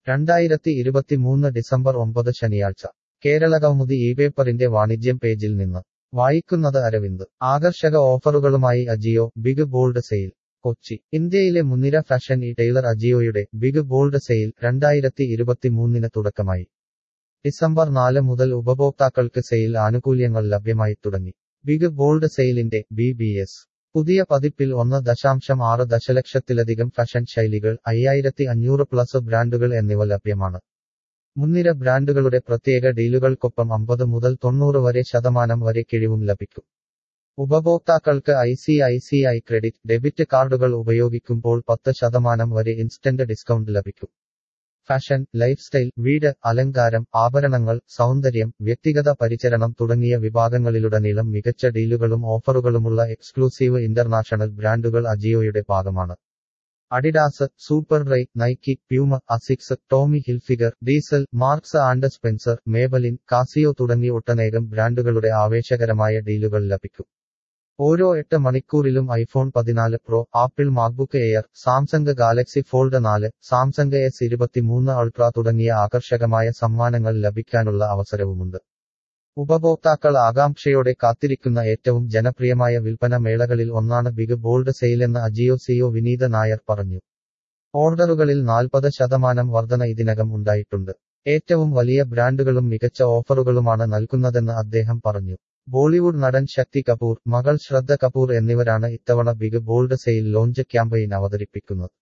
രണ്ടായിരത്തി ഇരുപത്തിമൂന്ന് ഡിസംബർ ഒമ്പത് ശനിയാഴ്ച കേരളകൗമുദി ഈ പേപ്പറിന്റെ വാണിജ്യം പേജിൽ നിന്ന് വായിക്കുന്നത് അരവിന്ദ് ആകർഷക ഓഫറുകളുമായി Ajio big bold sale Kochi ഇന്ത്യയിലെ മുൻനിര ഫാഷൻ ഇ ടൈലർ അജിയോയുടെ ബിഗ് ബോൾഡ് സെയിൽ രണ്ടായിരത്തി ഇരുപത്തിമൂന്നിന് തുടക്കമായി ഡിസംബർ നാല് മുതൽ ഉപഭോക്താക്കൾക്ക് സെയിൽ ആനുകൂല്യങ്ങൾ ലഭ്യമായി തുടങ്ങി ബിഗ് ബോൾഡ് സെയിലിന്റെ ബി ബി എസ് പുതിയ പതിപ്പിൽ ഒന്ന് ദശാംശം ആറ് ദശലക്ഷത്തിലധികം ഫാഷൻ ശൈലികൾ അയ്യായിരത്തി അഞ്ഞൂറ് പ്ലസ് ബ്രാൻഡുകൾ എന്നിവ ലഭ്യമാണ് മുൻനിര ബ്രാൻഡുകളുടെ പ്രത്യേക ഡീലുകൾക്കൊപ്പം അമ്പത് മുതൽ തൊണ്ണൂറ് വരെ ശതമാനം വരെ കിഴിവും ലഭിക്കും ഉപഭോക്താക്കൾക്ക് I C I C I credit debit കാർഡുകൾ ഉപയോഗിക്കുമ്പോൾ പത്ത് ശതമാനം വരെ ഇൻസ്റ്റന്റ് ഡിസ്കൗണ്ട് ലഭിക്കും ഫാഷൻ ലൈഫ് സ്റ്റൈൽ വീട് അലങ്കാരം ആഭരണങ്ങൾ സൗന്ദര്യം വ്യക്തിഗത പരിചരണം തുടങ്ങിയ വിഭാഗങ്ങളിലുടനീളം മികച്ച ഡീലുകളും ഓഫറുകളുമുള്ള എക്സ്ക്ലൂസീവ് ഇന്റർനാഷണൽ ബ്രാൻഡുകൾ അജിയോയുടെ ഭാഗമാണ് Adidas Superdry Nike Puma Asics Tommy Hilfiger Diesel Marks and Spencer Maybelline Casio തുടങ്ങി ഒട്ടനേകം ബ്രാൻഡുകളുടെ ആവേശകരമായ ഡീലുകൾ ലഭിക്കും ഓരോ എട്ട് മണിക്കൂറിലും ഐഫോൺ പതിനാല് pro Apple MacBook Air Samsung Galaxy Fold നാല് സാംസങ് എസ് ഇരുപത്തിമൂന്ന് അൾട്ര തുടങ്ങിയ ആകർഷകമായ സമ്മാനങ്ങൾ ലഭിക്കാനുള്ള അവസരവുമുണ്ട് ഉപഭോക്താക്കൾ ആകാംക്ഷയോടെ കാത്തിരിക്കുന്ന ഏറ്റവും ജനപ്രിയമായ വിൽപ്പന മേളകളിൽ ഒന്നാണ് ബിഗ് ബോൾഡ് സെയിലെന്ന് അജിയോ സിഒ വിനീത നായർ പറഞ്ഞു ഓർഡറുകളിൽ നാൽപ്പത് ശതമാനം വർധന ഇതിനകം ഉണ്ടായിട്ടുണ്ട് ഏറ്റവും വലിയ ബ്രാൻഡുകളും മികച്ച ഓഫറുകളുമാണ് നൽകുന്നതെന്ന് അദ്ദേഹം പറഞ്ഞു ബോളിവുഡ് നടൻ ശക്തി കപൂർ മകൾ ശ്രദ്ധ കപൂർ എന്നിവരാണ് ഇത്തവണ big bold sale launch campaign അവതരിപ്പിക്കുന്നത്